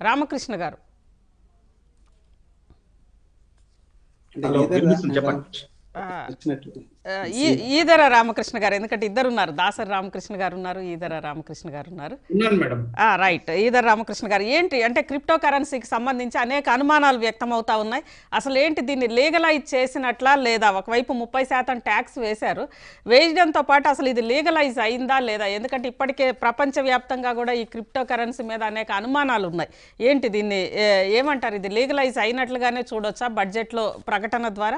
రామకృష్ణ గారు అంటే హలో, ఏదైనా వినిపిస్తుంది, చెప్పండి. ఆ, వచ్చినట్టు ఆ, ఈ- ఈదర రామకృష్ణ గారు ఎందుకంటే ఇద్దరు ఉన్నారు దాసరి రామకృష్ణ గారు ఉన్నారు ఈదర రామకృష్ణ గారు ఉన్నారు ఉన్నాను మేడం ఆ, రైట్ ఈదర్ రామకృష్ణ గారు ఏంటి అంటే క్రిప్టో కరెన్సీకి సంబంధించి అనేక అనుమానాలు వ్యక్తం అవుతా ఉన్నాయి అసలు ఏంటి దీన్ని లీగలైజ్ చేసినట్లా లేదా ఒకవైపు ముప్పై శాతం ట్యాక్స్ వేశారు వేయడంతో పాటు అసలు ఇది లీగలైజ్ అయిందా లేదా ఎందుకంటే ఇప్పటికే ప్రపంచవ్యాప్తంగా కూడా ఈ క్రిప్టో కరెన్సీ మీద అనేక అనుమానాలు ఉన్నాయి ఏంటి దీన్ని ఏ- ఏమంటారు ఇది లీగలైజ్ అయినట్లుగానే చూడొచ్చా బడ్జెట్లో ప్రకటన ద్వారా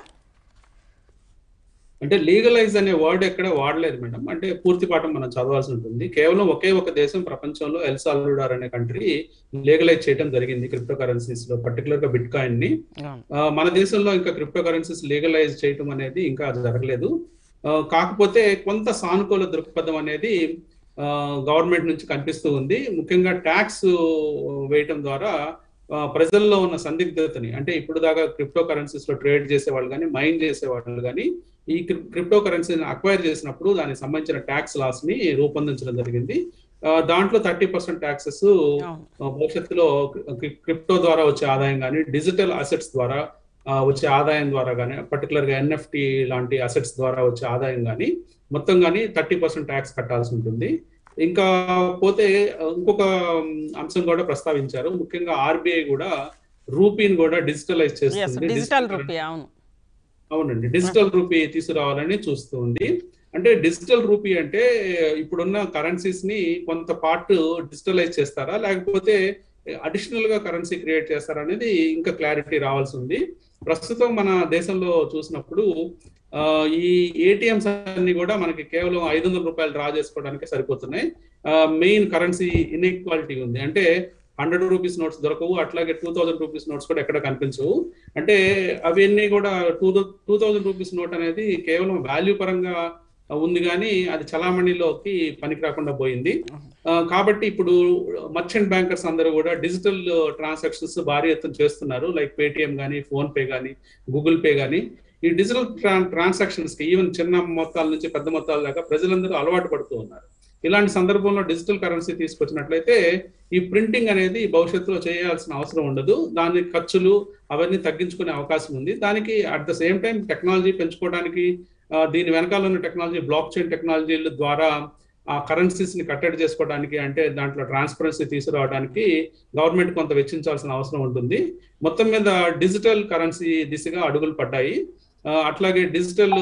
అంటే లీగలైజ్ అనే వర్డ్ ఎక్కడ వాడలేదు మేడం అంటే పూర్తి పాఠం మనం చదవాల్సి ఉంటుంది కేవలం ఒకే ఒక దేశం ప్రపంచంలో ఎల్ సాల్వడార్ అనే కంట్రీ లీగలైజ్ చేయడం జరిగింది క్రిప్టో కరెన్సీస్ లో పర్టికులర్ గా బిట్ కాయిన్ ని అవును. ఆ, మన దేశంలో ఇంకా క్రిప్టో కరెన్సీస్ లీగలైజ్ చేయటం అనేది ఇంకా జరగలేదు ఆ, కాకపోతే కొంత సానుకూల దృక్పథం అనేది గవర్నమెంట్ నుంచి కనిపిస్తూ ఉంది ముఖ్యంగా ట్యాక్స్ వేయటం ద్వారా ఆ, ప్రజల్లో ఉన్న సందిగ్ధతని అంటే ఇప్పుడు దాకా క్రిప్టో కరెన్సీస్ లో ట్రేడ్ చేసే వాళ్ళు కానీ మైన్ చేసే వాళ్ళు కానీ ఈ క్రిప్టో కరెన్సీని అక్వైర్ చేసినప్పుడు దానికి సంబంధించిన ట్యాక్స్ లాస్ ని రూపొందించడం జరిగింది ఆ, దాంట్లో థర్టీ పర్సెంట్ ట్యాక్సెస్ అవును భవిష్యత్తులో క్రి- క్రిప్టో ద్వారా వచ్చే ఆదాయం కానీ డిజిటల్ అసెట్స్ ద్వారా ఆ, వచ్చే ఆదాయం ద్వారా కానీ పర్టికులర్ గా ఎన్ఎఫ్టి లాంటి అసెట్స్ ద్వారా వచ్చే ఆదాయం కానీ మొత్తం కానీ థర్టీ పర్సెంట్ ట్యాక్స్ కట్టాల్సి ఉంటుంది ఇంకా పోతే ఆ, ఇంకొక ఉమ్, అంశం కూడా ప్రస్తావించారు ముఖ్యంగా ఆర్బీఐ కూడా రూపీని కూడా డిజిటలైజ్ ఎస్ చేస్తుంది డిజిటల్ Digital రూపీ అవును అవునండి డిజిటల్ రూపీ తీసుకురావాలని చూస్తుంది అంటే డిజిటల్ రూపీ అంటే ఇప్పుడున్న కరెన్సీస్ ని కొంత పార్ట్ డిజిటలైజ్ చేస్తారా లేకపోతే అడిషనల్ గా కరెన్సీ క్రియేట్ చేస్తారా అనేది ఇంకా క్లారిటీ రావాల్సి ఉంది ప్రస్తుతం మన దేశంలో చూసినప్పుడు ఆ, ఈ ఏటీఎంస్ అన్ని కూడా మనకి కేవలం ఐదు వందల రూపాయలు డ్రా చేసుకోవడానికి సరిపోతున్నాయి మెయిన్ కరెన్సీ ఇన్ఈక్వాలిటీ ఉంది అంటే హండ్రెడ్ రూపీస్ నోట్స్ దొరకవు అట్లాగే టూ థౌసండ్ రూపీస్ నోట్స్ కూడా ఎక్కడ కనిపించవు అంటే అవన్నీ కూడా two two thousand rupees note అనేది కేవలం వాల్యూ పరంగా ఉంది కానీ అది చలామణిలోకి పనికి రాకుండా పోయింది ఆ, కాబట్టి ఇప్పుడు మర్చెంట్ బ్యాంకర్స్ అందరూ కూడా డిజిటల్ ట్రాన్సాక్షన్స్ భారీ ఎత్తున చేస్తున్నారు లైక్ పేటిఎం కానీ ఫోన్ పే కానీ గూగుల్ పే కానీ ఈ డిజిటల్ ట్రాన్సాక్షన్స్ కి ఈవెన్ చిన్న మొత్తాల నుంచి పెద్ద మొత్తాల దాకా ప్రజలందరూ అలవాటు పడుతూ ఉన్నారు ఇలాంటి సందర్భంలో డిజిటల్ కరెన్సీ తీసుకొచ్చినట్లయితే ఈ ప్రింటింగ్ అనేది భవిష్యత్తులో చేయాల్సిన అవసరం ఉండదు దాని ఖర్చులు అవన్నీ తగ్గించుకునే అవకాశం ఉంది దానికి at the same time technology పెంచుకోవడానికి ఆ, దీని వెనకాల ఉన్న టెక్నాలజీ బ్లాక్ చైన్ టెక్నాలజీల ద్వారా ఆ కరెన్సీస్ ని కట్టడి చేసుకోవడానికి అంటే దాంట్లో ట్రాన్స్పరెన్సీ తీసుకురావడానికి గవర్నమెంట్ కొంత వెచ్చించాల్సిన అవసరం ఉంటుంది మొత్తం మీద డిజిటల్ కరెన్సీ దిశగా అడుగులు పడ్డాయి ఆ, అట్లాగే డిజిటల్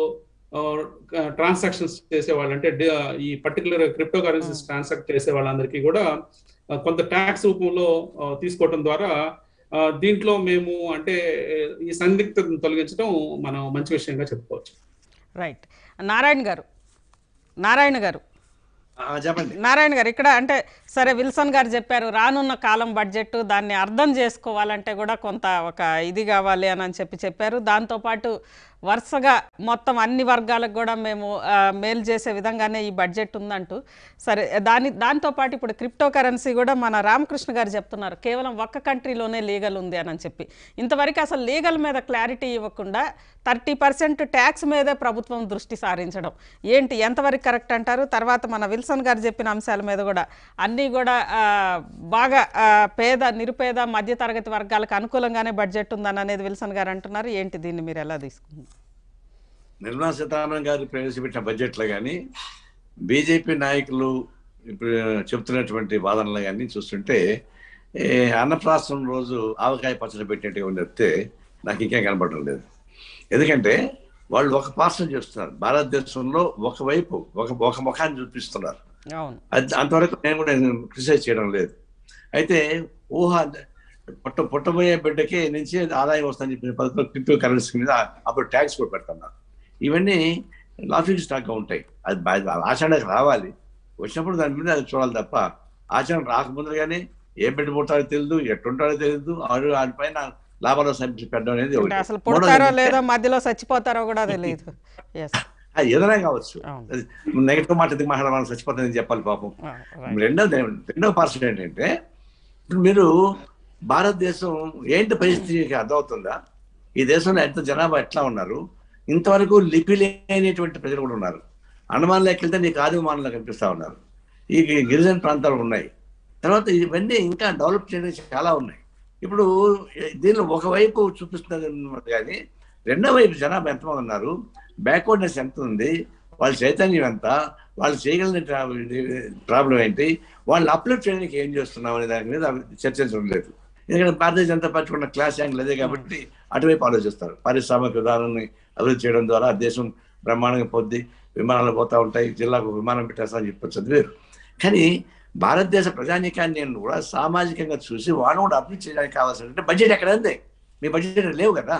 ట్రాన్సాక్షన్స్ చేసే వాళ్ళు అంటే డి- ఈ పర్టికులర్ క్రిప్టో కరెన్సీస్ ట్రాన్సాక్ట్ చేసే వాళ్ళందరికీ కూడా ఆ, కొంత ట్యాక్స్ రూపంలో ఆ, తీసుకోవడం ద్వారా ఆ, దీంట్లో మేము అంటే ఈ సందిగ్ధతను తొలగించడం మనం మంచి విషయంగా చెప్పుకోవచ్చు రైట్ నారాయణ గారు నారాయణ గారు ఆ, చెప్పండి నారాయణ గారు ఇక్కడ అంటే సరే విల్సన్ గారు చెప్పారు రానున్న కాలం బడ్జెట్ దాన్ని అర్థం చేసుకోవాలంటే కూడా కొంత ఒక ఇది కావాలి అని అని చెప్పి చెప్పారు దాంతోపాటు వరుసగా మొత్తం అన్ని వర్గాలకు కూడా మేము ఆ, మేలు చేసే విధంగానే ఈ బడ్జెట్ ఉందంటూ సరే దాని దాంతోపాటు ఇప్పుడు క్రిప్టో కరెన్సీ కూడా మన రామకృష్ణ గారు చెప్తున్నారు కేవలం ఒక్క కంట్రీలోనే లీగల్ ఉంది అని అని చెప్పి ఇంతవరకు అసలు లీగల్ మీద క్లారిటీ ఇవ్వకుండా థర్టీ పర్సెంట్ ట్యాక్స్ మీదే ప్రభుత్వం దృష్టి సారించడం ఏంటి ఎంతవరకు కరెక్ట్ అంటారు తర్వాత మన విల్సన్ గారు చెప్పిన అంశాల మీద కూడా అన్నీ కూడా ఆ, బాగా ఆ, పేద నిరుపేద మధ్యతరగతి వర్గాలకు అనుకూలంగానే బడ్జెట్ ఉందని అనేది విల్సన్ గారు అంటున్నారు ఏంటి దీన్ని మీరు ఎలా తీసుకుంటారు నిర్మలా సీతారామన్ గారు ప్రవేశపెట్టిన బడ్జెట్లో కానీ బీజేపీ నాయకులు ఇప్పుడు చెప్తున్నటువంటి వాదనలు కానీ చూస్తుంటే ఏ, అన్నప్రాసనం రోజు ఆవకాయ పచ్చడి పెట్టినట్టుగా ఉంది తప్పితే నాకు ఇంకేం కనపడడం లేదు ఎందుకంటే వాళ్ళు ఒక పార్సల్ చేస్తున్నారు భారతదేశంలో ఒకవైపు ఒక ఒక ముఖాన్ని చూపిస్తున్నారు అవును అది అంతవరకు నేను కూడా క్రిటిసైజ్ చేయడం లేదు అయితే ఊహ పుట్ట పుట్టబోయే బిడ్డకి నుంచి ఆదాయం వస్తుందని చెప్పిన పద్ధతిలో క్రిప్టో కరెన్సీ మీద అప్పుడు ట్యాక్స్ కూడా పెడుతున్నారు ఇవన్నీ లాఫింగ్ స్టాక్ గా ఉంటాయి అది బా- ఆచరణకు రావాలి వచ్చినప్పుడు దాని మీద అది చూడాలి తప్ప ఆచరణ రాకముందుగానే ఏ బిడ్డ పుట్టాలో తెలియదు ఎట్టుంటాడో తెలియదు ఆడు వాటిపైన లాభాలు సమీక్ష పెట్టడం అనేది అంటే ఒకటి. అసలు మూడోది పుడతారో ఏంటంటే- లేదో మధ్యలో చచ్చిపోతారో కూడా తెలియదు ఎస్ అది ఏదైనా కావచ్చు అవును నెగటివ్ మాట ఎందుకు మాట్లాడమని చచ్చిపోతుందని చెప్పాలి పాపం రైట్ రెండోది రెండవ పార్సల్ ఏంటంటే ఇప్పుడు మీరు భారతదేశం ఏంటి పరిస్థితికి అర్థమవుతుందా ఈ దేశంలో ఎంత జనాభా ఎట్లా ఉన్నారు ఇంతవరకు లిపి లేనటువంటి ప్రజలు కూడా ఉన్నారు అండమాన్ వెళ్తే నీకు ఆదిమానంలో కనిపిస్తా ఉన్నారు ఈ గిరిజన ప్రాంతాలు ఉన్నాయి తర్వాత ఇవన్నీ ఇంకా డెవలప్ చేయడానికి చాలా ఉన్నాయి ఇప్పుడు దీనిలో ఒకవైపు చూపిస్తున్నది అన్నమాట కానీ రెండో వైపు జనాభా ఎంతమంది ఉన్నారు బ్యాక్వర్డ్నెస్ ఎంత ఉంది వాళ్ళ చైతన్యం ఎంత వాళ్ళు చేయగలిగిన ప్రాబ్లం ఏంటి వాళ్ళని అప్లోడ్ చేయడానికి ఏం చేస్తున్నాం అనే దాని మీద చర్చించడం లేదు ఎందుకంటే భారతీయ జనతా పార్టీ ఉన్న క్లాస్ యాంగిల్ అదే కాబట్టి అటువైపు ఆలోచిస్తారు పారిశ్రామిక విధానాన్ని అభివృద్ధి చేయడం ద్వారా దేశం బ్రహ్మాండంగా పొద్ది విమానాలు పోతా ఉంటాయి జిల్లాకు విమానం పెట్టేస్తామని చెప్పొచ్చు అది వేరు కానీ భారతదేశ ప్రజానీకాన్ని నేను కూడా సామాజికంగా చూసి వాళ్ళు కూడా అభివృద్ధి చేయడానికి కావాల్సిన బడ్జెట్ ఎక్కడ ఉంది మీ బడ్జెట్ లేవు కదా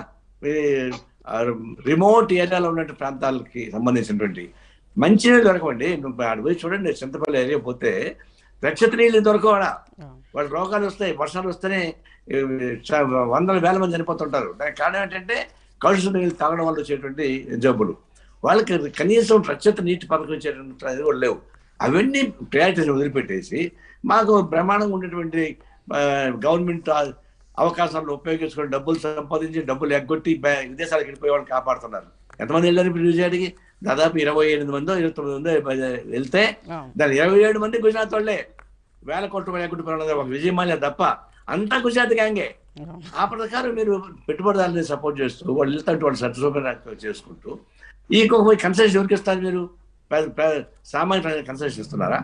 రిమోట్ ఏరియాలో ఉన్నటువంటి ప్రాంతాలకి సంబంధించినటువంటి మంచినీళ్ళు దొరకవండి నువ్వు ఆడ పోయి చూడండి చింతపల్లి ఏరియా పోతే రక్షిత నీళ్ళు దొరకవాడా వాళ్ళ రోగాలు వస్తాయి వర్షాలు వస్తేనే ఈ, చ- వందల వేల మంది చనిపోతుంటారు దానికి కారణం ఏంటంటే కలుషిత నీళ్ళు తాగడం వల్ల వచ్చేటువంటి జబ్బులు వాళ్ళకి కనీసం స్వచ్ఛత నీటి పథకం ఇచ్చేటువంటి అది కూడా లేవు అవన్నీ ప్రయారిటీస్ వదిలిపెట్టేసి మాకు బ్రహ్మాండంగా ఉండేటువంటి గవర్నమెంట్ అవకాశాలు ఉపయోగించుకొని డబ్బులు సంపాదించి డబ్బులు ఎగ్గొట్టి బ్యా- విదేశాలకు వెళ్ళిపోయే వాళ్ళు కాపాడుతున్నారు ఎంతమంది వెళ్ళారు ఇప్పుడు విజయాడికి దాదాపు ఇరవై ఎనిమిది మందో ఇరవై తొమ్మిది మందో వెళ్తే అవును. దాని ఇరవై ఏడు మంది గుజరాత్ వాళ్ళే వేల కోట్ల ఎగ్గొట్టి పోయినది ఒక విజయమాల్య తప్ప అంతా గుజరాత్ గ్యాంగే అవును. ఆ ప్రకారం మీరు పెట్టుబడిదారులని సపోర్ట్ చేస్తూ వాళ్ళు వెళ్తాంటే వాళ్ళు సత్యశోభన చేసుకుంటూ ఈ ఇంకొక కన్సెషన్ ఎవరికి ఇస్తారు మీరు పే- పే- సామాన్య ప్రజలకు కన్సెషన్ ఇస్తున్నారా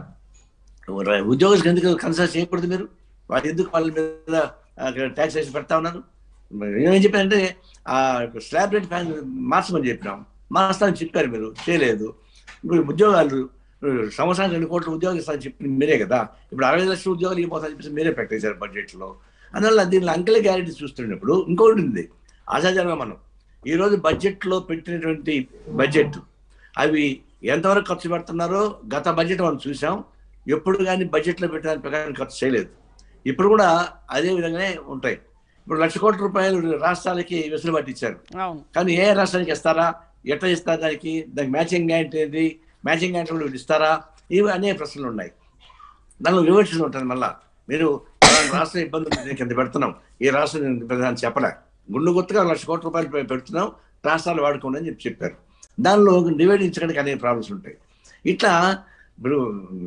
ఉద్యోగులకు ఎందుకు కన్సెషన్ చేయకూడదు మీరు వాళ్ళు ఎందుకు వాళ్ళ మీద ట్యాక్స్ వేసి పెడతా ఉన్నారు మరి ఏం చెప్పారంటే ఆ స్లాబ్ రేట్ ఫ్యాన్ మార్చమని చెప్పినాం మార్స్తామని చెప్పారు మీరు చేయలేదు ఇప్పుడు ఉద్యోగాలు సంవత్సరానికి రెండు కోట్ల ఉద్యోగాలు ఇస్తామని చెప్పింది మీరే కదా ఇప్పుడు అరవై లక్షల ఉద్యోగాలు ఇవ్వబోతామని చెప్పేసి మీరే పెట్టేశారు బడ్జెట్లో అందువల్ల దీనిలో అంకెల గ్యారెంటీ చూస్తున్నప్పుడు ఇంకోటి ఉంది ఆశాజనగా మనం ఈ రోజు బడ్జెట్ లో పెట్టినటువంటి బడ్జెట్ అవి ఎంతవరకు ఖర్చు పెడుతున్నారో గత బడ్జెట్ మనం చూసాం ఎప్పుడు కానీ బడ్జెట్ లో పెట్టిన ప్రకారం ఖర్చు చేయలేదు ఇప్పుడు కూడా అదే విధంగానే ఉంటాయి ఇప్పుడు లక్ష కోట్ల రూపాయలు రాష్ట్రాలకి వెసులుబాటు ఇచ్చారు అవును కానీ ఏ రాష్ట్రానికి ఇస్తారా ఎట్లా ఇస్తారు దానికి దానికి మ్యాచింగ్ గ్యాంట్ ఏంటి మ్యాచింగ్ గ్యాంట్ కూడా వీళ్ళు ఇస్తారా ఇవి అనేక ప్రశ్నలు ఉన్నాయి దానిలో వివక్షణ ఉంటుంది మళ్ళా మీరు ఫలానా రాష్ట్రం ఇబ్బంది ఉంది దీనికి ఇంత పెడుతున్నాం ఈ రాష్ట్రం ఇంత పెడతామని చెప్పలే గుండు గుర్తుగా లక్ష కోట్ల రూపాయలు పె- పెడుతున్నాం రాష్ట్రాలు వాడుకోండి అని చెప్పి చెప్పారు దానిలో నివేదించడానికి అనేక ప్రాబ్లమ్స్ ఉంటాయి ఇట్లా ఇప్పుడు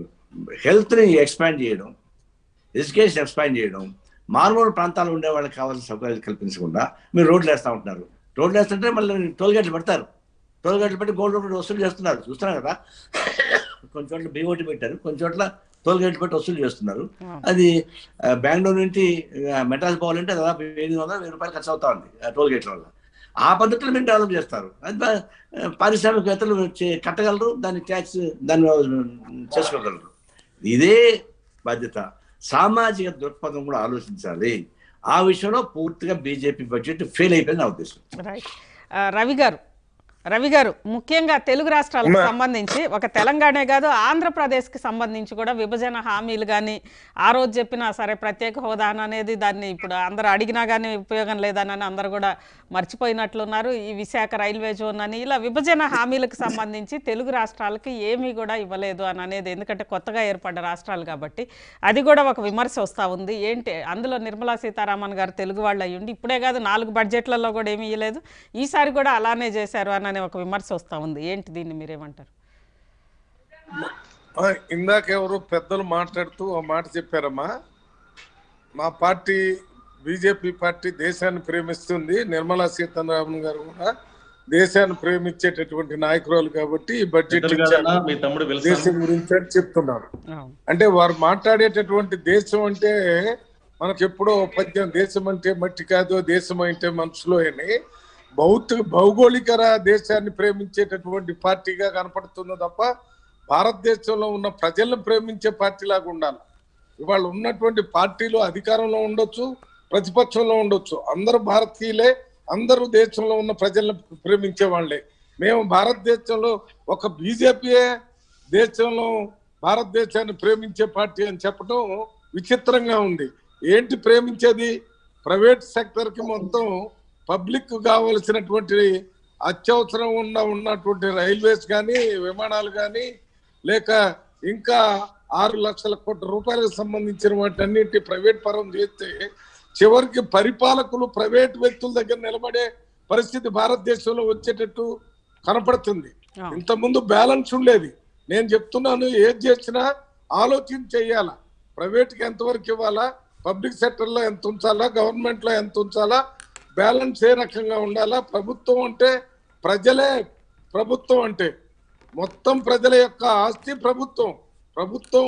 హెల్త్ని ఎక్స్పాండ్ చేయడం ఎడ్యుకేషన్ ఎక్స్పాండ్ చేయడం మారుమూల ప్రాంతాల్లో ఉండే వాళ్ళకి కావాల్సిన సౌకర్యాలు కల్పించకుండా మీరు రోడ్లు వేస్తూ ఉంటారు రోడ్లు వేస్తుంటే మళ్ళీ టోల్ గేట్లు పెడతారు టోల్ గేట్లు పెట్టి గోల్డ్ రూపాయలు వసూలు చేస్తున్నారు చూస్తున్నారు కదా కొన్ని చోట్ల బీఓటీ పెట్టారు కొన్ని చోట్ల టోల్ గేట్లు పెట్టి వసూలు చేస్తున్నారు అది ఆ, బెంగళూరు నుంచి ఆ, మెడ్రాస్ పోవాలంటే దాదాపు ఎనిమిది వందల వెయ్యి రూపాయలు ఖర్చు అవుతా ఉంది ఆ టోల్ గేట్ల వల్ల ఆ పద్ధతిలో మీరు డెవలప్ చేస్తారు అది బా- పారిశ్రామికవేత్తలు చే- కట్టగలరు దాన్ని ట్యాక్స్ దాన్ని చేసుకోగలరు ఇదే బాధ్యత సామాజిక దృక్పథం కూడా ఆలోచించాలి ఆ విషయంలో పూర్తిగా బీజేపీ బడ్జెట్ ఫెయిల్ అయిపోయింది నా ఉద్దేశం రైట్ ఆ, రవి గారు రవి గారు ముఖ్యంగా తెలుగు రాష్ట్రాలకు అమ్మా. సంబంధించి ఒక తెలంగాణే కాదు ఆంధ్రప్రదేశ్కి సంబంధించి కూడా విభజన హామీలు కానీ ఆ రోజు చెప్పినా సరే ప్రత్యేక హోదా అనేది దాన్ని ఇప్పుడు అందరూ అడిగినా కానీ ఉపయోగం లేదని అందరూ కూడా మర్చిపోయినట్లున్నారు ఈ విశాఖ రైల్వే జోన్ అని ఇలా విభజన హామీలకు సంబంధించి తెలుగు రాష్ట్రాలకి ఏమీ కూడా ఇవ్వలేదు అని అనేది ఎందుకంటే కొత్తగా ఏర్పడ్డ రాష్ట్రాలు కాబట్టి అది కూడా ఒక విమర్శ వస్తూ ఉంది ఏంటి అందులో నిర్మలా సీతారామన్ గారు తెలుగు వాళ్ళు అయ్యుండి ఇప్పుడే కాదు నాలుగు బడ్జెట్లలో కూడా ఏమీ ఇవ్వలేదు ఈసారి కూడా అలానే చేశారు అని అనే ఒక విమర్శ వస్తూ ఉంది ఏంటి దీన్ని మీరేమంటారు ఆ, ఇందాక ఎవరు పెద్దలు మాట్లాడుతూ ఆ మాట చెప్పారమ్మా మా పార్టీ బీజేపీ పార్టీ దేశాన్ని ప్రేమిస్తుంది నిర్మలా సీతారామన్ గారు కూడా దేశాన్ని ప్రేమించేటటువంటి నాయకురాలు కాబట్టి ఈ బడ్జెట్ పెద్దలు ఇచ్చారు. కాదన్నా మీ తమ్ముడు దేశం వెళ్తాను గురించి అని చెప్తున్నారు అవును అంటే వారు మాట్లాడేటటువంటి దేశం అంటే మనకు ఎప్పుడో పద్యం దేశం అంటే మట్టి కాదు దేశం అంటే మనుషులు అని భౌతిక భౌగోళిక రా- దేశాన్ని ప్రేమించేటటువంటి పార్టీగా కనపడుతుంది తప్ప భారతదేశంలో ఉన్న ప్రజలను ప్రేమించే పార్టీ లాగా ఉండాలి ఇవాళ ఉన్నటువంటి పార్టీలు అధికారంలో ఉండొచ్చు ప్రతిపక్షంలో ఉండొచ్చు అందరూ భారతీయులే అందరూ దేశంలో ఉన్న ప్రజలను ప్రేమించే వాళ్ళే మేము భారతదేశంలో ఒక బీజేపీయే దేశంలో భారతదేశాన్ని ప్రేమించే పార్టీ అని చెప్పడం విచిత్రంగా ఉంది ఏంటి ప్రేమించేది ప్రైవేట్ సెక్టర్ కి మొత్తం పబ్లిక్ కావలసినటువంటి అత్యవసరం ఉన్న ఉన్నటువంటి రైల్వేస్ కానీ విమానాలు కానీ లేక ఇంకా ఆరు లక్షల కోట్ల రూపాయలకు సంబంధించిన వాటన్నిటి ప్రైవేట్ పరం చేస్తే చివరికి పరిపాలకులు ప్రైవేట్ వ్యక్తుల దగ్గర నిలబడే పరిస్థితి భారతదేశంలో వచ్చేటట్టు కనపడుతుంది అవును. ఇంత ముందు బ్యాలెన్స్ ఉండేది నేను చెప్తున్నాను ఏది చేసినా ఆలోచన చెయ్యాల ప్రైవేట్కి ఎంతవరకు ఇవ్వాలా పబ్లిక్ సెక్టర్లో ఎంత ఉంచాలా గవర్నమెంట్లో ఎంత ఉంచాలా బ్యాలెన్స్ ఏ రకంగా ఉండాలా ప్రభుత్వం అంటే ప్రజలే ప్రభుత్వం అంటే మొత్తం ప్రజల యొక్క ఆస్తి ప్రభుత్వం ప్రభుత్వం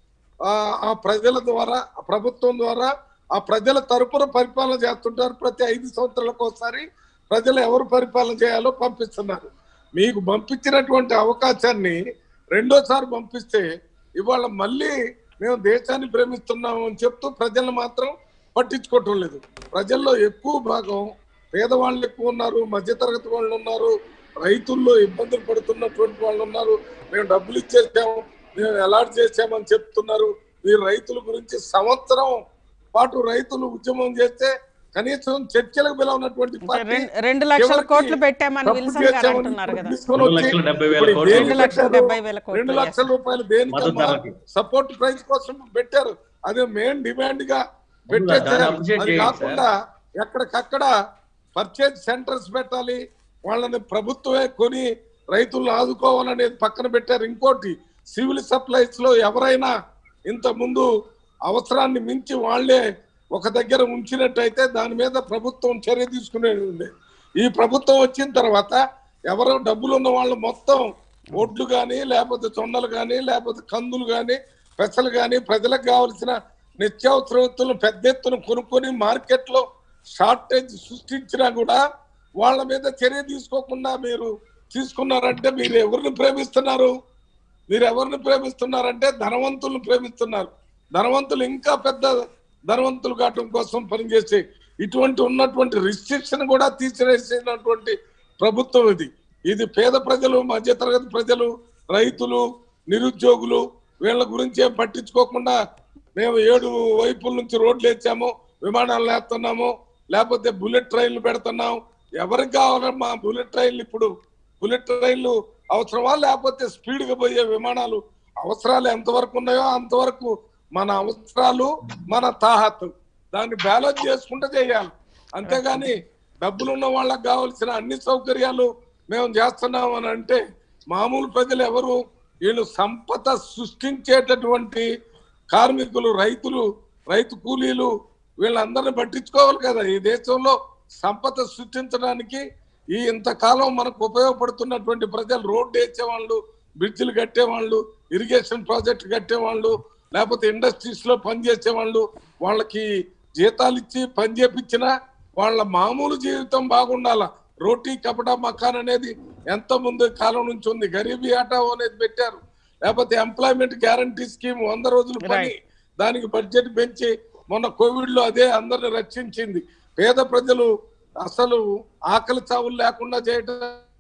ఆ ఆ ప్రజల ద్వారా ఆ ప్రభుత్వం ద్వారా ఆ ప్రజల తరపున పరిపాలన చేస్తుంటారు ప్రతి ఐదు సంవత్సరాలకు ఒకసారి ప్రజలు ఎవరు పరిపాలన చేయాలో పంపిస్తున్నారు మీకు పంపించినటువంటి అవకాశాన్ని రెండోసారి పంపిస్తే ఇవాళ మళ్ళీ మేము దేశాన్ని ప్రేమిస్తున్నాము అని చెప్తూ ప్రజలు మాత్రం పట్టించుకోవటం లేదు ప్రజల్లో ఎక్కువ భాగం పేదవాళ్ళు ఎక్కువ ఉన్నారు మధ్యతరగతి వాళ్ళు ఉన్నారు రైతుల్లో ఇబ్బందులు పడుతున్నటువంటి వాళ్ళు ఉన్నారు మేము డబ్బులు ఇచ్చేసాము మేము అలాట్ చేసామని చెప్తున్నారు ఈ రైతుల గురించి సంవత్సరం పాటు రైతులు ఉద్యమం చేస్తే కనీసం చర్చలకు పిలవనటువంటి పార్టీ రెం- రెండు లక్షల చివరికి కోట్లు పెట్టామని తప్పు విల్సన్ గారు చేశామని అంటున్నారు కదా తీసుకొని రెండు వచ్చి లక్షల డెబ్బై వేల ఇప్పుడు కోట్లు. దేనికి రెండు లక్షల పెట్టారు? డెబ్బై వేల కోట్లు, రెండు yes. లక్షల రూపాయలు దేనికమ్మా మద్దతు ధరకి. సపోర్ట్ ప్రైస్ కోసం పెట్టారు అదే మెయిన్ డిమాండ్ గా దాన్ని పెట్టేసారు appreciate అది చేయండి, కాకుండా ఎక్కడికక్కడ పర్చేజ్ సెంటర్స్ పెట్టాలి వాళ్ళని ప్రభుత్వమే కొని రైతులను ఆదుకోవాలనేది పక్కన పెట్టారు ఇంకోటి సివిల్ సప్లైస్ లో ఎవరైనా ఇంత ముందు అవసరాన్ని మించి వాళ్ళే ఒక దగ్గర ఉంచినట్టయితే దాని మీద ప్రభుత్వం చర్య తీసుకునేది ఉంది ఈ ప్రభుత్వం వచ్చిన తర్వాత ఎవరో డబ్బులు ఉన్న వాళ్ళు మొత్తం ఒడ్లు కానీ లేకపోతే జొన్నలు కానీ లేకపోతే కందులు కానీ పెసలు కానీ ప్రజలకు కావలసిన నిత్యావసర వస్తువులను పెద్ద ఎత్తున కొనుక్కొని మార్కెట్లో షార్టేజ్ సృష్టించినా కూడా వాళ్ళ మీద చర్య తీసుకోకుండా మీరు తీసుకున్నారంటే మీరు ఎవరిని ప్రేమిస్తున్నారు మీరు ఎవరిని ప్రేమిస్తున్నారంటే ధనవంతులను ప్రేమిస్తున్నారు ధనవంతులు ఇంకా పెద్ద ధనవంతులు కావటం కోసం పనిచేసే ఇటువంటి ఉన్నటువంటి రిస్ట్రిక్షన్ కూడా తీసివేసినటువంటి ప్రభుత్వం ఇది ఇది పేద ప్రజలు మధ్యతరగతి ప్రజలు రైతులు నిరుద్యోగులు వీళ్ళ గురించి ఏం పట్టించుకోకుండా మేము ఏడు వైపుల నుంచి రోడ్లు వేసాము విమానాలు వేస్తున్నాము లేకపోతే బుల్లెట్ ట్రైన్లు పెడుతున్నాం ఎవరికి కావాలమ్మా బుల్లెట్ ట్రైన్లు ఇప్పుడు బుల్లెట్ ట్రైన్లు అవసరమా లేకపోతే స్పీడ్ గా పోయే విమానాలు అవసరాలు ఎంతవరకు ఉన్నాయో అంతవరకు మన అవసరాలు మన తాహత్ దాన్ని బ్యాలెన్స్ చేసుకుంటూ చేయాలి అంతేగాని డబ్బులు ఉన్న వాళ్ళకి కావాల్సిన అన్ని సౌకర్యాలు మేము చేస్తున్నాం అని అంటే మామూలు ప్రజలు ఎవరు వీళ్ళు సంపద సృష్టించేటటువంటి కార్మికులు రైతులు రైతు కూలీలు వీళ్ళందరిని పట్టించుకోవాలి కదా ఈ దేశంలో సంపద సృష్టించడానికి ఈ ఇంతకాలం మనకు ఉపయోగపడుతున్నటువంటి ప్రజలు రోడ్డు వేసేవాళ్ళు బ్రిడ్జిలు కట్టేవాళ్ళు ఇరిగేషన్ ప్రాజెక్ట్ కట్టేవాళ్ళు లేకపోతే ఇండస్ట్రీస్ లో పనిచేసే వాళ్ళు వాళ్ళకి జీతాలు ఇచ్చి పని చేపించినా వాళ్ళ మామూలు జీవితం బాగుండాల రోటీ కపడా మకాన్ అనేది ఎంత ముందు కాలం నుంచి ఉంది గరీబీ ఆటో అనేది పెట్టారు లేకపోతే ఎంప్లాయ్మెంట్ గ్యారంటీ స్కీమ్ వంద రోజులు పని Right. దానికి బడ్జెట్ పెంచి మొన్న కోవిడ్ లో అదే అందరిని రక్షించింది పేద ప్రజలు అసలు ఆకలి చావులు లేకుండా చేయటం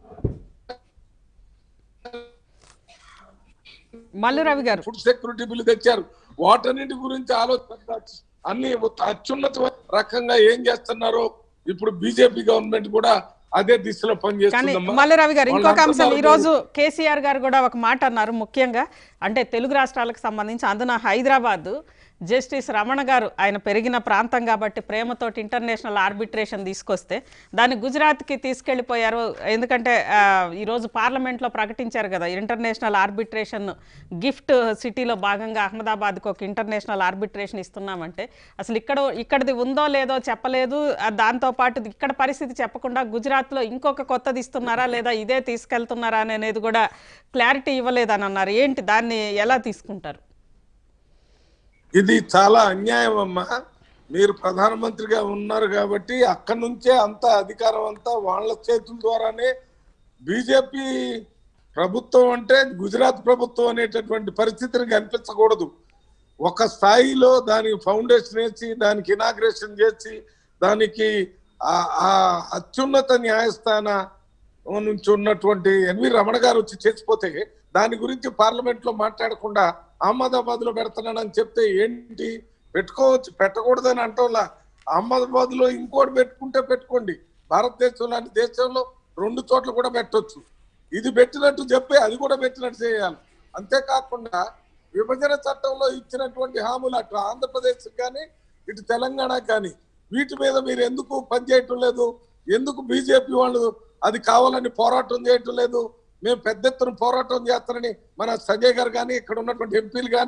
మల్లు రవి గారు ఫుడ్ సెక్యూరిటీ బిల్లు తెచ్చారు వాటన్నిటి గురించి ఆలోచన అన్ని అత్యున్నత రకంగా ఏం చేస్తున్నారో ఇప్పుడు బీజేపీ గవర్నమెంట్ కూడా అదే దిశలో కానీ పనిచేస్తుందమ్మా మల్లు రవి గారు ఇంకొక వాళ్ళు అంశం ఈ అంటున్నారు రోజు కేసీఆర్ గారు కూడా ఒక మాట అన్నారు ముఖ్యంగా అంటే తెలుగు రాష్ట్రాలకు సంబంధించి అందున హైదరాబాద్ జస్టిస్ రమణ గారు ఆయన పెరిగిన ప్రాంతం కాబట్టి ప్రేమతోటి ఇంటర్నేషనల్ ఆర్బిట్రేషన్ తీసుకొస్తే దాన్ని గుజరాత్కి తీసుకెళ్లిపోయారు ఎందుకంటే ఆ, ఈరోజు పార్లమెంట్లో ప్రకటించారు కదా ఇంటర్నేషనల్ ఆర్బిట్రేషన్ గిఫ్ట్ సిటీలో భాగంగా అహ్మదాబాద్కి ఒక ఇంటర్నేషనల్ ఆర్బిట్రేషన్ ఇస్తున్నామంటే అసలు ఇక్కడ ఇక్కడిది ఉందో లేదో చెప్పలేదు ఆ, దాంతోపాటు ఇక్కడ పరిస్థితి చెప్పకుండా గుజరాత్లో ఇంకొక కొత్తది ఇస్తున్నారా లేదా ఇదే తీసుకెళ్తున్నారా అనేది కూడా క్లారిటీ ఇవ్వలేదని అన్నారు ఏంటి దాన్ని ఎలా తీసుకుంటారు ఇది చాలా అన్యాయం అమ్మా మీరు ప్రధానమంత్రిగా ఉన్నారు కాబట్టి అక్కడి నుంచే అంత అధికారం అంతా వాళ్ళ చేతుల ద్వారానే బీజేపీ ప్రభుత్వం అంటే గుజరాత్ ప్రభుత్వం అనేటటువంటి పరిస్థితిని కనిపించకూడదు ఒక స్థాయిలో దానికి ఫౌండేషన్ వేసి దానికి ఇనాగ్రేషన్ చేసి దానికి ఆ- ఆ అత్యున్నత న్యాయస్థాన నుంచి ఉన్నటువంటి ఎన్వి రమణ గారు వచ్చి చేసిపోతే దాని గురించి పార్లమెంట్ లో మాట్లాడకుండా అహ్మదాబాద్ లో పెడుతున్నానని చెప్తే ఏంటి పెట్టుకోవచ్చు పెట్టకూడదని అంటోలా అహ్మదాబాద్ లో ఇంకోటి పెట్టుకుంటే పెట్టుకోండి భారతదేశం లాంటి దేశంలో రెండు చోట్ల కూడా పెట్టొచ్చు ఇది పెట్టినట్టు చెప్పి అది కూడా పెట్టినట్టు చేయాలి అంతేకాకుండా విభజన చట్టంలో ఇచ్చినటువంటి హామీలు అటు ఆంధ్రప్రదేశ్ కానీ ఇటు తెలంగాణ కానీ వీటి మీద మీరు ఎందుకు పనిచేయటం లేదు ఎందుకు బీజేపీ వాళ్ళు అది కావాలని పోరాటం చేయటం లేదు మేము పెద్ద ఎత్తున పోరాటం చేస్తారని మన సంజయ్ గారు కానీ ఇక్కడ ఉన్నటువంటి ఎంపీలు కానీ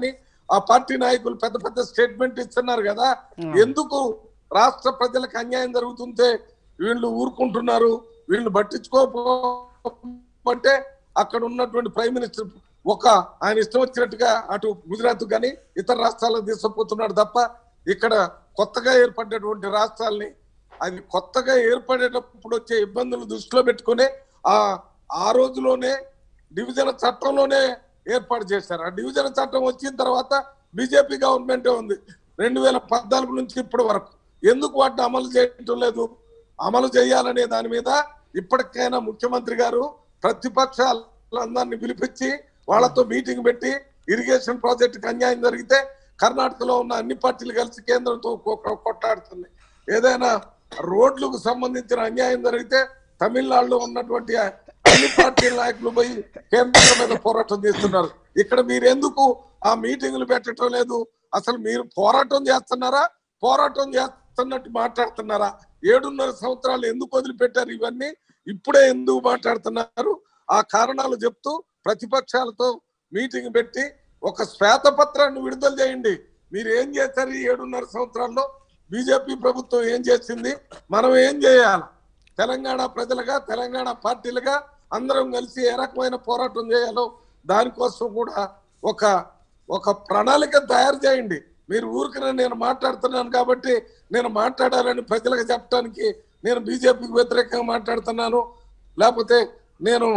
ఆ పార్టీ నాయకులు పెద్ద పెద్ద స్టేట్మెంట్ ఇస్తున్నారు కదా ఎందుకు రాష్ట్ర ప్రజలకు అన్యాయం జరుగుతుంటే వీళ్ళు ఊరుకుంటున్నారు వీళ్ళు పట్టించుకోకపోతే అక్కడ ఉన్నటువంటి ప్రైమ్ మినిస్టర్ ఒక ఆయన ఇష్టం వచ్చినట్టుగా అటు గుజరాత్ కానీ ఇతర రాష్ట్రాలకు తీసుకుపోతున్నాడు తప్ప ఇక్కడ కొత్తగా ఏర్పడినటువంటి రాష్ట్రాల్ని అది కొత్తగా ఏర్పడేటప్పుడు వచ్చే ఇబ్బందులు దృష్టిలో పెట్టుకుని ఆ ఆ రోజులోనే డివిజన్ చట్టంలోనే ఏర్పాటు చేశారు ఆ డివిజన్ చట్టం వచ్చిన తర్వాత బీజేపీ గవర్నమెంటే ఉంది రెండు వేల పద్నాలుగు నుంచి ఇప్పటి వరకు ఎందుకు వాటిని అమలు చేయటం లేదు అమలు చేయాలనే దాని మీద ఇప్పటికైనా ముఖ్యమంత్రి గారు ప్రతిపక్షాలందరినీ పిలిపించి వాళ్ళతో మీటింగ్ పెట్టి ఇరిగేషన్ ప్రాజెక్టుకి అన్యాయం జరిగితే కర్ణాటకలో ఉన్న అన్ని పార్టీలు కలిసి కేంద్రంతో కొ- కొట్టాడుతుంది ఏదైనా రోడ్లకు సంబంధించిన అన్యాయం జరిగితే తమిళనాడులో ఉన్నటువంటి అన్ని పార్టీల నాయకులు పోయి కేంద్రం మీద పోరాటం చేస్తున్నారు ఇక్కడ మీరు ఎందుకు ఆ మీటింగులు పెట్టడం లేదు అసలు మీరు పోరాటం చేస్తున్నారా పోరాటం చేస్తున్నట్టు మాట్లాడుతున్నారా ఏడున్నర సంవత్సరాలు ఎందుకు వదిలిపెట్టారు ఇవన్నీ ఇప్పుడే ఎందుకు మాట్లాడుతున్నారు ఆ కారణాలు చెప్తూ ప్రతిపక్షాలతో మీటింగ్ పెట్టి ఒక శ్వేతపత్రాన్ని విడుదల చేయండి మీరు ఏం చేశారు ఈ ఏడున్నర సంవత్సరాల్లో బీజేపీ ప్రభుత్వం ఏం చేసింది మనం ఏం చేయాలి తెలంగాణ ప్రజలుగా తెలంగాణ పార్టీలుగా అందరం కలిసి ఏ రకమైన పోరాటం చేయాలో దానికోసం కూడా ఒక ఒక ప్రణాళిక తయారు చేయండి మీరు ఊరికనే నేను మాట్లాడుతున్నాను కాబట్టి నేను మాట్లాడాలని ప్రజలకు చెప్పడానికి నేను బీజేపీకి వ్యతిరేకంగా మాట్లాడుతున్నాను లేకపోతే నేను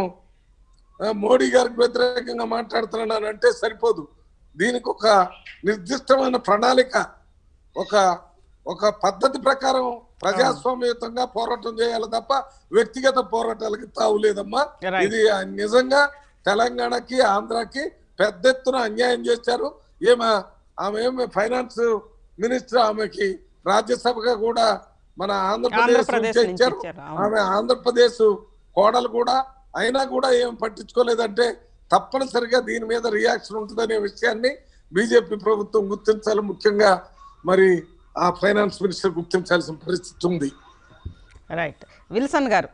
ఆ, మోడీ గారికి వ్యతిరేకంగా మాట్లాడుతున్నాను అంటే సరిపోదు దీనికి ఒక నిర్దిష్టమైన ప్రణాళిక ఒక ఒక పద్ధతి ప్రకారం ప్రజాస్వామ్యయుతంగా పోరాటం చేయాలి తప్ప వ్యక్తిగత పోరాటాలకి తావు లేదమ్మా Right. ఇది ఆ నిజంగా తెలంగాణకి ఆంధ్రాకి పెద్ద ఎత్తున అన్యాయం చేశారు ఏమ ఆమె ఏమి ఫైనాన్స్ మినిస్టర్ ఆమెకి రాజ్యసభగా కూడా మన ఆంధ్రప్రదేశ్ ఆంధ్రప్రదేశ్ నుంచి నుంచి ఇచ్చారు ఇచ్చారు, అవును. ఆమె ఆంధ్రప్రదేశ్ కోడలు కూడా అయినా కూడా ఏం పట్టించుకోలేదంటే తప్పనిసరిగా దీని మీద రియాక్షన్ ఉంటుందనే విషయాన్ని బీజేపీ ప్రభుత్వం గుర్తించాలి ముఖ్యంగా మరి ఆ ఫైనాన్స్ మినిస్టర్ గుర్తించాల్సిన పరిస్థితి ఉంది రైట్ విల్సన్ గారు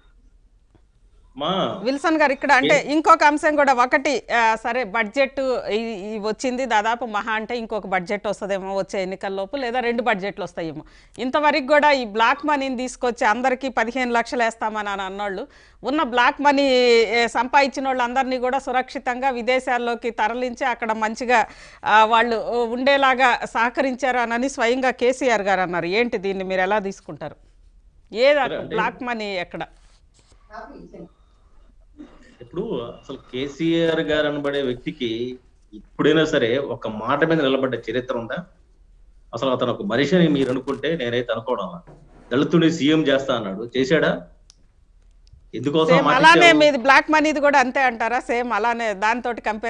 మా విల్సన్ గారు ఇక్కడ అంటే ఇంకొక అంశం కూడా ఒకటి ఆ, సరే బడ్జెట్ ఈ- ఈ వచ్చింది దాదాపు మహా అంటే ఇంకొక బడ్జెట్ వస్తుందేమో వచ్చే ఎన్నికల్లోపు లేదా రెండు బడ్జెట్లు వస్తాయేమో ఇంతవరకు కూడా ఈ బ్లాక్ మనీని తీసుకొచ్చి అందరికీ పదిహేను లక్షలు వేస్తామని అని అన్నోళ్ళు ఉన్న బ్లాక్ మనీ ఏ, సంపాదించిన వాళ్ళందరినీ కూడా సురక్షితంగా విదేశాల్లోకి తరలించి అక్కడ మంచిగా ఆ, వాళ్ళు ఉండేలాగా సహకరించారు అని స్వయంగా కేసీఆర్ గారు అన్నారు ఏంటి దీన్ని మీరు ఎలా తీసుకుంటారు ఏది అంటే- బ్లాక్ మనీ ఎక్కడ ఇప్పుడు అసలు కేసీఆర్ గారు అనబడే వ్యక్తికి ఇప్పుడైనా సరే ఒక మాట మీద నిలబడ్డ చరిత్ర ఉందా అసలు అతను ఒక మనిషి అని మీరు అనుకుంటే నేనైతే అనుకోవడం దళితుడిని సీఎం చేస్తా అన్నాడు చేశాడా ఎందుకోసం ఆ సేమ్ మాట అలానే ఇచ్చావు? మీది బ్లాక్ మనీది కూడా అంతే అంటారా సేమ్ అలానే దాంతో కంపేర్